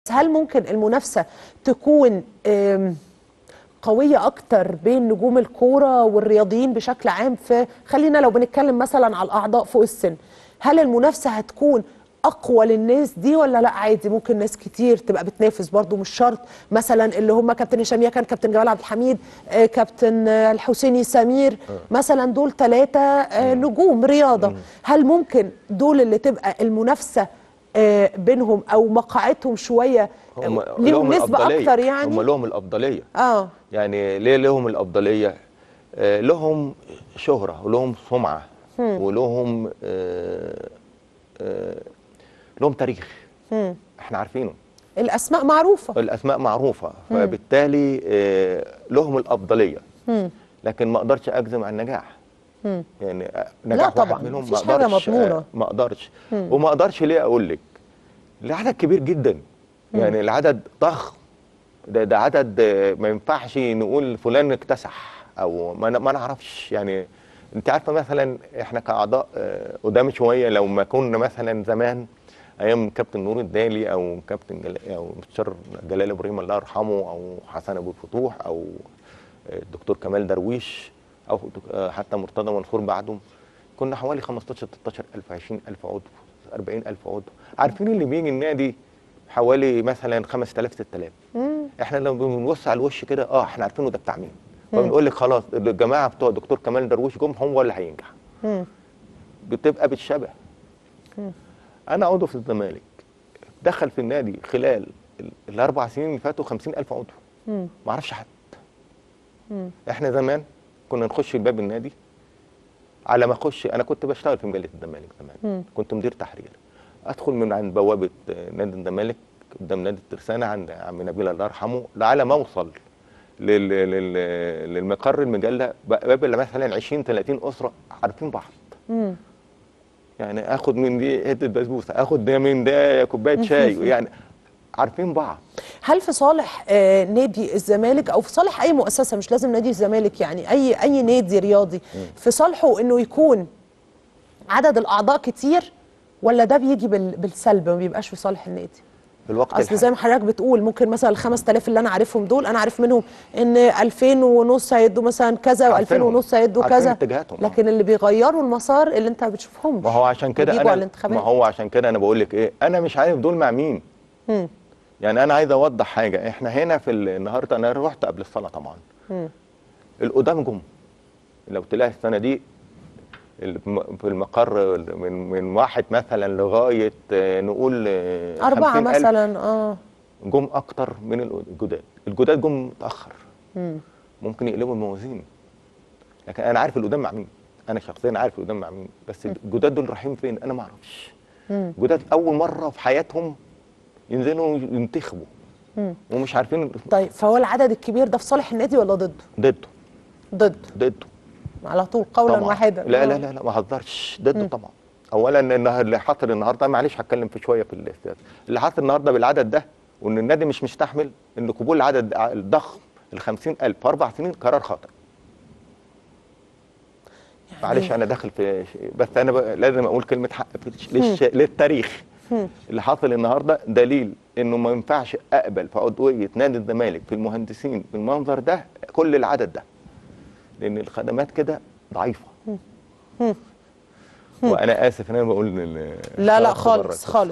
هل ممكن المنافسة تكون آم، قوية أكتر بين نجوم الكورة والرياضيين بشكل عام في خلينا لو بنتكلم مثلا على الأعضاء فوق السن هل المنافسة هتكون أقوى للناس دي ولا لا عادي ممكن ناس كتير تبقى بتنافس برضو مش شرط مثلا اللي هم كابتن هشام يكن كابتن جمال عبد الحميد آه، كابتن آه، الحسيني سمير مثلا دول ثلاثة نجوم رياضة هل ممكن دول اللي تبقى المنافسة آه، بينهم أو مقاعدهم شوية هم ليهم نسبة الأفضلية. أكتر يعني هم لهم الأفضلية اه يعني ليه لهم الأفضلية آه لهم شهرة ولهم سمعة ولهم آه آه لهم تاريخ مم. احنا عارفينه الأسماء معروفة الأسماء معروفة فبالتالي آه لهم الأفضلية مم. لكن ما اقدرش اجزم عن النجاح مم. يعني آه، نجاح واحد طبعاً، منهم مفيش ما حاجة اقدرش آه، مضمونة. ما اقدرش وما اقدرش ليه اقول لك العدد كبير جدا يعني العدد ضخم ده ده عدد آه، ما ينفعش نقول فلان اكتسح او ما ن- ما نعرفش يعني انت عارفه مثلا احنا كاعضاء آه، قدام شويه لو ما كنا مثلا زمان ايام كابتن نور الدالي او كابتن جل... او مستشار جلال ابراهيم الله يرحمه او حسن ابو الفتوح او الدكتور كمال درويش او دك- آه، حتى مرتضى منصور بعده كنا حوالي 15 16 الف 20 الف عضو 40 الف عضو عارفين اللي بيجي النادي حوالي مثلا 5000 6000 مم. احنا لما بنبص على الوش كده اه احنا عارفينه ده بتاع مين فبنقول لك خلاص الجماعه بتوع الدكتور كمال درويش جم هو اللي هينجح مم. بتبقى بالشبه انا عضو في الزمالك دخل في النادي خلال ال- الاربع سنين اللي فاتوا 50000 عضو مم. ما اعرفش حد مم. احنا زمان كنا نخش باب النادي على ما اخش انا كنت بشتغل في مجله الزمالك زمان مم. كنت مدير تحرير ادخل من عند بوابه آه، نادي الزمالك قدام نادي الترسانه عند عم نبيل الله يرحمه على ما اوصل لل... لل... للمقر المجله بقابل مثلا 20 30 اسره عارفين بعض مم. يعني اخد من دي حته بسبوسه اخد ده من ده كوبايه شاي يعني عارفين بعض هل في صالح آه، نادي الزمالك او في صالح اي مؤسسه مش لازم نادي الزمالك يعني اي اي نادي رياضي في صالحه انه يكون عدد الاعضاء كتير ولا ده بيجي بال- بالسلب ما بيبقاش في صالح النادي في الوقت اصل الحالي. زي ما حضرتك بتقول ممكن مثلا ال 5000 اللي انا عارفهم دول انا عارف منهم ان 2000 ونص هيدوا مثلا كذا و2000 عارفينهم. ونص هيدوا عارفين كذا اتجاهاتهم، آه. لكن اللي بيغيروا المسار اللي انت ما بتشوفهمش ما هو عشان كده بيجوا على انا الانتخابات. ما هو عشان كده انا بقول لك ايه انا مش عارف دول مع مين مم. يعني انا عايز اوضح حاجه احنا هنا في ال- النهارده انا رحت قبل الصلاه طبعا مم. القدام جم لو تلاقي السنه دي الم- في المقر من من واحد مثلا لغايه آه، نقول آه، أربعة 50,000 مثلا اه جم اكتر من الجداد الجداد جم متاخر مم. ممكن يقلبوا الموازين لكن انا عارف القدام مع مين انا شخصيا عارف القدام مع مين بس الجداد دول رايحين فين انا ما اعرفش مم. جداد اول مره في حياتهم ينزلوا ينتخبوا مم. ومش عارفين طيب فهو العدد الكبير ده في صالح النادي ولا ضده؟ ضده ضده ضده على طول قولا طبعا واحدا لا آه. لا لا لا ما هزرش ضده طبعا اولا النهار- اللي حصل النهارده معلش هتكلم في شويه في السياسه اللي حصل النهارده بالعدد ده وان النادي مش مستحمل ان قبول العدد الضخم ال 50000 في اربع سنين قرار خاطئ يعني معلش انا داخل في شيء بس انا بقى لازم اقول كلمه حق في للش... للتاريخ اللي حصل النهارده دليل انه ما ينفعش اقبل في عضويه نادي الزمالك في المهندسين بالمنظر ده كل العدد ده لان الخدمات كده ضعيفه وانا اسف ان انا بقول لا لا خرجت بره خالص خالص